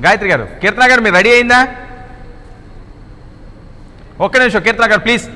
గాయత్రి గారు కీర్తన గారు మీరు రెడీ అయిందా ఒక్క నిమిషం కీర్తన గారు ప్లీజ్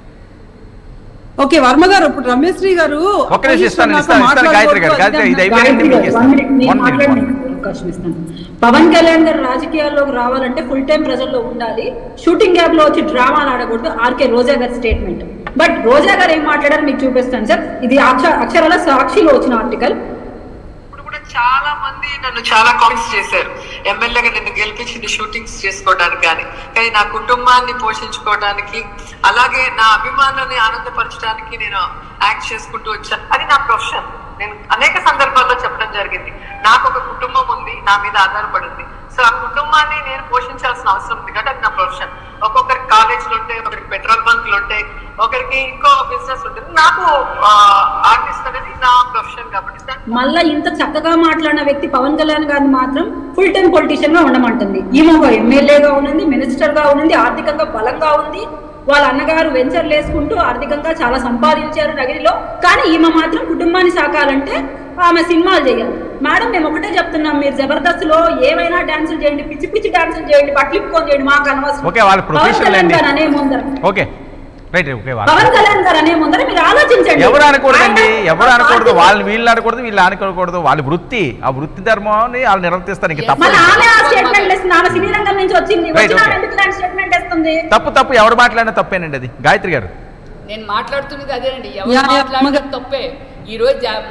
ఓకే వర్మ గారు ఇప్పుడు రమేశ్రీ గారు ఒక్క నిమిషం ఇస్తాను, opposition ఇస్తాను, నాతో ఇస్తాను, గాయత్రి గారు, మాట్లాడకూడదు గాయత్రి, ఇది అంటే అయిపోయింది. గాయత్రి మీకు గారు, ఇస్తాను. one minute, నేను One minute, మాట్లాడడానికి one అవకాశం ఇస్తాను. పవన్ కళ్యాణ్ గారు రాజకీయాల్లోకి రావాలంటే ఫుల్ టైం ప్రజల్లో ఉండాలి షూటింగ్ గ్యాప్ లో వచ్చి డ్రామాలు ఆడకూడదు ఆర్కే రోజా గారి స్టేట్మెంట్ బట్ రోజా గారు ఏం మాట్లాడారు మీకు చూపిస్తాను సార్ ఇది అక్ష- అక్షరాల సాక్షిలో వచ్చిన ఆర్టికల్ ఇప్పుడు కూడా చాలా మంది నన్ను చాలా కామెంట్స్ చేశారు ఎమ్మెల్యేగా నిన్ను గెలిపించింది షూటింగ్స్ చేసుకోవడానికి కానీ కానీ నా కుటుంబాన్ని పోషించుకోవడానికి అలాగే నా అభిమానాన్ని ఆనందపరచడానికి నేను యాక్ట్ చేసుకుంటూ వచ్చాను అది నా ప్రొఫెషన్ నేను అనేక సందర్భాల్లో చెప్పడం జరిగింది నాకు ఒక కుటుంబం ఉంది నా మీద ఆధారపడింది సో ఆ కుటుంబాన్ని నేను పోషించాల్సిన అవసరం ఉంది కాబట్టి అది నా ప్రొఫెషన్ ఒక్కొక్కరికి కాలేజీలు ఉంటాయి ఒకరికి పెట్రోల్ బంకులు ఉంటాయి ఒకరికి ఇంకో బిజినెస్ ఉంటుంది నాకు ఆర్టిస్ట్ అనేది నా ప్రొఫెషన్ కాబట్టి దాన్ని మళ్ళా ఇంత చక్కగా మాట్లాడిన వ్యక్తి పవన్ కళ్యాణ్ గారిని మాత్రం ఫుల్ టైం పొలిటీషియన్ గా ఉండమంటుంది ఈమె ఒక ఎమ్మెల్యేగా ఉన్నది మినిస్టర్ గా ఉన్నది ఆర్థికంగా బలంగా ఉంది వాళ్ళ అన్నగారు వెంచర్లు వేసుకుంటూ ఆర్థికంగా చాలా సంపాదించారు నగిరిలో కానీ ఈమె మాత్రం కుటుంబాన్ని సాకాలంటే ఆమె సినిమాలు చేయాలి మేడం మేము ఒకటే చెప్తున్నాం మీరు జబర్దస్త్ లో ఏమైనా డాన్సులు చేయండి పిచ్చి పిచ్చి డాన్సులు చేయండి బట్టలు ఇప్పుకొని చేయండి మాకు అనవసరం ఓకే, వాళ్ళ పవన్ professional కళ్యాణ్ అండి. గారు అనే ముందర ఓకే రైట్ ఓకే వాళ్ళు పవన్ కళ్యాణ్ గారు అనే ముందర మీరు ఆలోచించండి ఎవరు అనకూడదండి ఆయన- ఎవరు అనకూడదు వాళ్ళు వీళ్ళు అనకూడదు వీళ్ళు అనకూడదు వాళ్ళ వృత్తి ఆ వృత్తి ధర్మాన్ని వాళ్ళు నిర్వర్తిస్తారు ఇంక తప్పు మళ్ళీ ఆమె ఆ స్టేట్మెంట్ ఇస్తుంది ఆమె సినీ రంగం నుంచి వచ్చింది Right, వచ్చిన okay. ఆమె ఎందుకు ఇలాంటి స్టేట్మెంట్ ఇస్తుంది తప్పు తప్పు ఎవరు మాట్లాడినా తప్పేనండి అది గాయత్రి గారు నేను మాట్లాడుతున్నది అదేనండి యా, ఎవరు యా, మాట్లాడినా మగ- తప్పే ఈ రోజు జా-